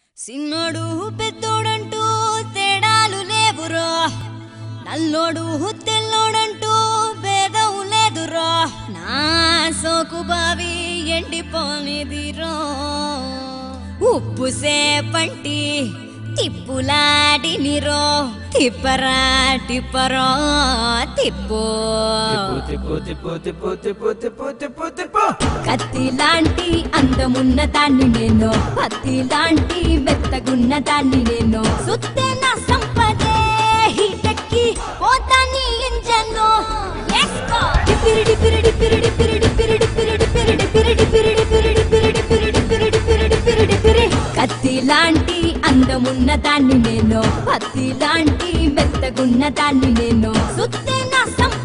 సిన్నోడు పెద్దోడంటూ తేడాలు లేవురో నల్లోడు తెల్లోడంటూ భేదం లేదురో నా సోకు బావి ఎండిపోనిదిరో ఉప్పు సేపంటి తిప్పులాడినిరో తిప్పరా టిప్పరో తిప్పు తిప్పు తిప్పు తిప్పు తిప్పు తిప్పు తిప్పు తిప్పు కత్తి లాంటి అందమున్న దాన్ని నేను పత్తి లాంటి మెత్తగున్న దాన్ని నేను సుత్తే నా సంపదే హీటెక్కి పోతాని ఇంజన్ను డిపిరి డిపిరి డిపిరి డిపిరి డిపిరి డిపిరి డిపిరి డిపిరి డిపిరి డిపిరి డిపిరి డిపిరి డిపిరి డిపిరి డిపిరి డిపిరి కత్తి లాంటి అందమున్న దాన్ని నేను పత్తి లాంటి మెత్తగున్న దాన్ని నేను సుత్తే నా సంపదే